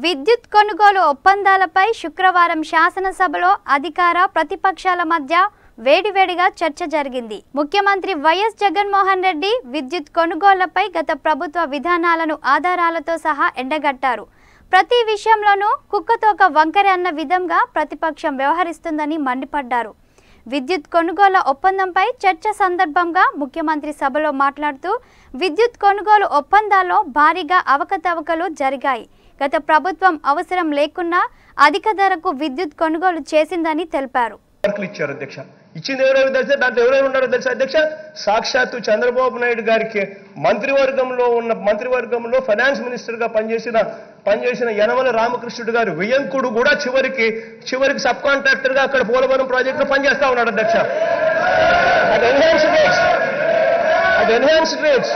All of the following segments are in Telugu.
విద్యుత్ కొనుగోలు ఒప్పందాలపై శుక్రవారం శాసనసభలో అధికార ప్రతిపక్షాల మధ్య వేడివేడిగా చర్చ జరిగింది ముఖ్యమంత్రి వైఎస్ జగన్మోహన్ రెడ్డి విద్యుత్ కొనుగోళ్లపై గత ప్రభుత్వ విధానాలను ఆధారాలతో సహా ఎండగట్టారు ప్రతి విషయంలోనూ కుక్కతోక వంకర అన్న విధంగా ప్రతిపక్షం వ్యవహరిస్తుందని మండిపడ్డారు విద్యుత్ కొనుగోళ్ల ఒప్పందంపై చర్చ సందర్భంగా ముఖ్యమంత్రి సభలో మాట్లాడుతూ విద్యుత్ కొనుగోలు ఒప్పందాల్లో భారీగా అవకతవకలు జరిగాయి గత ప్రభుత్వం అవసరం లేకున్నా అధిక ధరకు విద్యుత్ కొనుగోలు చేసిందని తెలిపారు వర్కులు ఇచ్చారు అధ్యక్ష ఇచ్చింది ఎవరెవరు తెలుసా దాంట్లో ఎవరెవరు ఉన్నారో తెలుసా అధ్యక్ష సాక్షాత్తు చంద్రబాబు నాయుడు గారికి మంత్రివర్గంలో ఉన్న మంత్రివర్గంలో ఫైనాన్స్ మినిస్టర్ గా పనిచేసిన పనిచేసిన యనమల రామకృష్ణుడు గారు వియంకుడు కూడా చివరికి చివరికి సబ్ కాంట్రాక్టర్ గా అక్కడ పోలవరం ప్రాజెక్ట్ లో పనిచేస్తా ఉన్నాడు అధ్యక్ష at enhanced rates at enhanced rates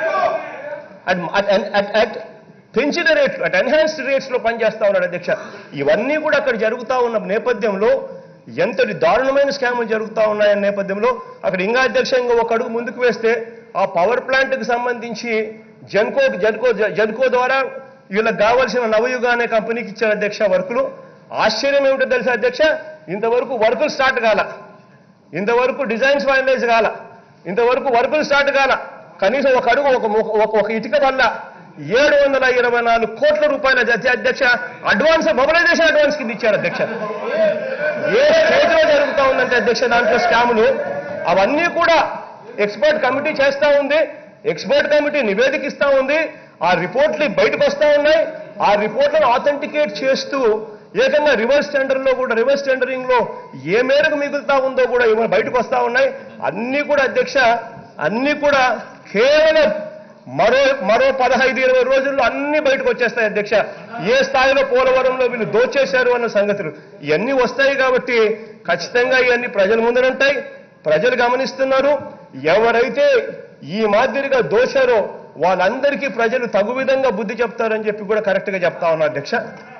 at పెంచిన రేట్లు అట్ ఎన్హాన్స్డ్ రేట్స్ లో పనిచేస్తా ఉన్నాడు అధ్యక్ష ఇవన్నీ కూడా అక్కడ జరుగుతా ఉన్న నేపథ్యంలో ఎంతటి దారుణమైన స్కాములు జరుగుతా ఉన్నాయన్న నేపథ్యంలో అక్కడ ఇంకా అధ్యక్షంగా ఒక అడుగు ముందుకు వేస్తే ఆ పవర్ ప్లాంట్ కి సంబంధించి జన్కో జన్కో జన్కో ద్వారా వీళ్ళకి కావాల్సిన నవయుగ అనే కంపెనీకి ఇచ్చారు అధ్యక్ష వర్కులు ఆశ్చర్యం ఏమిటో తెలుసా అధ్యక్ష ఇంతవరకు వర్కులు స్టార్ట్ కాల ఇంతవరకు డిజైన్స్ ఫైనలైజ్ కాల ఇంతవరకు వర్కులు స్టార్ట్ కాల కనీసం ఒక అడుగు ఒక ఒక- ఒక ఇటుక వల్ల ఏడు వందల ఇరవై నాలుగు కోట్ల రూపాయల జత అధ్యక్ష అడ్వాన్స్ మొబిలైజేషన్ అడ్వాన్స్ కింద ఇచ్చారు అధ్యక్ష ఏ స్టేజ్ లో జరుగుతా ఉందంటే అధ్యక్ష దాంట్లో స్కాములు అవన్నీ కూడా ఎక్స్పర్ట్ కమిటీ చేస్తా ఉంది ఎక్స్పర్ట్ కమిటీ నివేదిక ఇస్తా ఉంది ఆ రిపోర్ట్లు బయటకు వస్తా ఉన్నాయి ఆ రిపోర్ట్లను ఆథెంటికేట్ చేస్తూ ఏకంగా రివర్స్ టెండర్ లో కూడా రివర్స్ టెండరింగ్ లో ఏ మేరకు మిగులుతా ఉందో కూడా ఇవాళ బయటకు వస్తా ఉన్నాయి అన్ని కూడా అధ్యక్ష అన్ని కూడా కేవలం మరో మరో పదహైదు ఇరవై రోజుల్లో అన్ని బయటకు వచ్చేస్తాయి అధ్యక్ష ఏ స్థాయిలో పోలవరంలో వీళ్ళు దోచేశారు అన్న సంగతులు ఇవన్నీ వస్తాయి కాబట్టి ఖచ్చితంగా ఇవన్నీ ప్రజల ముందరుంటాయి ప్రజలు గమనిస్తున్నారు ఎవరైతే ఈ మాదిరిగా దోశారో వాళ్ళందరికీ ప్రజలు తగు విధంగా బుద్ధి చెప్తారని చెప్పి కూడా కరెక్ట్ గా చెప్తా ఉన్నారు అధ్యక్ష